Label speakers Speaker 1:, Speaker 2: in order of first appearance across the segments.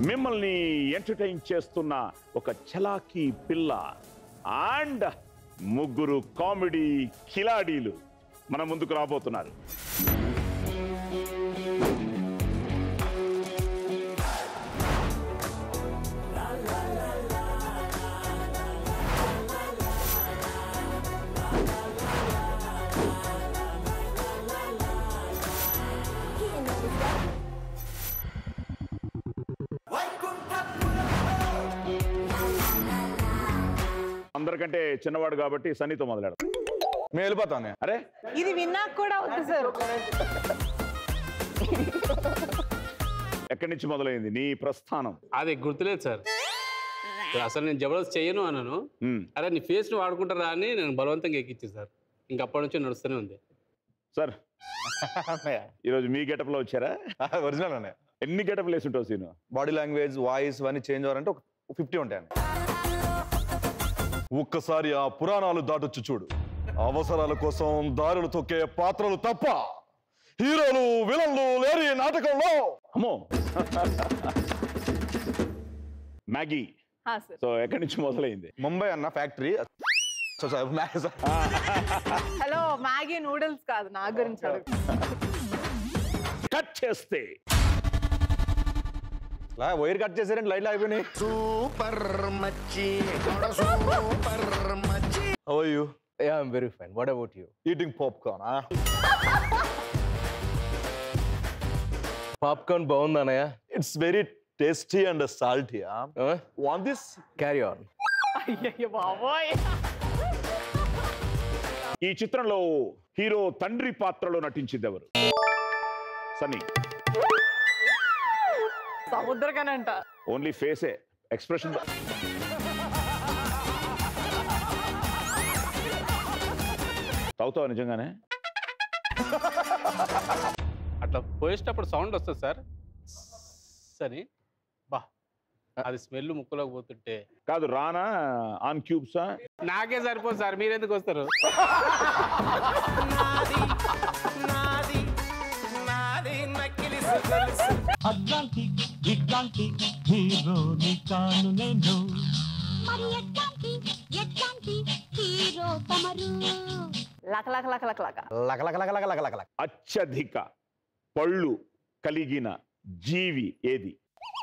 Speaker 1: మిమ్మల్ని ఎంటర్టైన్ చేస్తున్న ఒక చలాకీ పిల్ల అండ్ ముగ్గురు కామెడీ కిలాడీలు మన ముందుకు రాబోతున్నారు అందరికంటే చిన్నవాడు కాబట్టి సన్నీతో మొదలెడ
Speaker 2: మేము వెళ్ళిపోతాం
Speaker 1: అరే
Speaker 3: ఇది విన్నాక కూడా వద్దు సార్
Speaker 1: ఎక్కడి నుంచి మొదలైంది నీ ప్రస్థానం
Speaker 4: అది గుర్తులేదు సార్ అసలు నేను జబర్దస్త్ చేయను అన్నాను
Speaker 1: ఉమ్,
Speaker 4: అరే నీ ఫేస్ ను వాడుకుంటారా అని నేను బలవంతంగా ఎక్కించి సార్ ఇంకా అప్పటి నుంచి నడుస్తూనే ఉంది
Speaker 1: సార్ ఈరోజు మీ గెటప్లో వచ్చారా
Speaker 2: ఒరిజినల్ అన్నయ్య
Speaker 1: ఎన్ని గెటప్లు వేసి ఉంటావు సీను
Speaker 2: బాడీ లాంగ్వేజ్ వాయిస్ ఇవన్నీ చేంజ్ అవ్వాలంటే ఒక ఫిఫ్టీ ఉంటాయండి ఒక్కసారి ఆ పురాణాలు దాటొచ్చు చూడు అవసరాల కోసం దారులు తొక్కే పాత్రలు తప్ప హీరోలు విలన్లు లేరు ఈ నాటకంలో
Speaker 1: అమ్మో మ్యాగీ
Speaker 3: హా సార్
Speaker 1: సో ఎక్కడి నుంచి మొదలైంది
Speaker 2: ముంబై అన్న ఫ్యాక్టరీ
Speaker 3: హలో మ్యాగీ నూడిల్స్ కాదు నా గురించి అడుగు
Speaker 1: కట్ చేస్తే
Speaker 2: వైర్ కట్ చేసారంటే లైట్లు అయిపోయినాయి
Speaker 5: సూపర్ మచ్చి సూపర్ మచ్చి
Speaker 2: how you
Speaker 6: Yeah, I'm very fine. What about you?
Speaker 2: Eating popcorn
Speaker 6: Popcorn బాగుందా అన్నయ్య
Speaker 2: it's very tasty and salty
Speaker 6: Huh?
Speaker 2: Want this
Speaker 6: carry on
Speaker 3: అయ్యయ్య బాబోయ్
Speaker 1: ఈ చిత్రంలో హీరో తండ్రి పాత్రలో నటించింది ఎవరు సన్నీ
Speaker 3: సముద్రకనంట
Speaker 1: ఓన్లీ ఫేసే ఎక్స్ప్రెషన్ తాగుతావా నిజంగానే
Speaker 4: అట్లా పోయేటప్పుడు సౌండ్ వస్తుంది సార్ సరే బా అది స్మెల్ ముక్కులోకి పోతుంటే
Speaker 1: కాదు రానా ఆన్ క్యూబ్సా
Speaker 4: నాకే సరిపోదు సార్ మీరెందుకు వస్తారు
Speaker 7: అట్లాంటి ఇట్లాంటి హీరోని కాను నేను
Speaker 8: మరి ఎట్లాంటి ఎట్లాంటి హీరో తమరు
Speaker 3: లక లక లక లక లక
Speaker 2: లక లక లక లక లక లక లక
Speaker 1: అత్యధిక పళ్ళు కలిగిన జీవి ఏది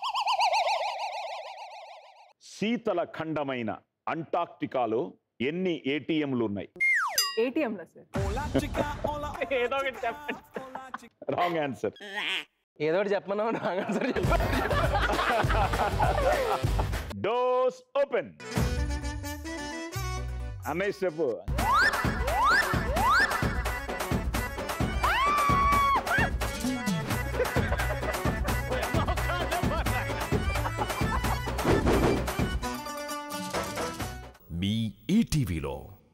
Speaker 1: శీతల ఖండమైన అంటార్క్టికాలో ఎన్ని ఏటీఎంలు ఉన్నాయి
Speaker 3: ఏటీఎం లో సార్ ఏదో ఒకటి చెప్పండి
Speaker 1: రాంగ్ ఆన్సర్
Speaker 6: ఏదో ఒకటి చెప్పమన్నావు రాంగ్ ఆన్సర్ చెప్పు
Speaker 1: డోస్ ఓపెన్ అన్నయ్య స్టెప్
Speaker 9: మీ ఈటీవీలో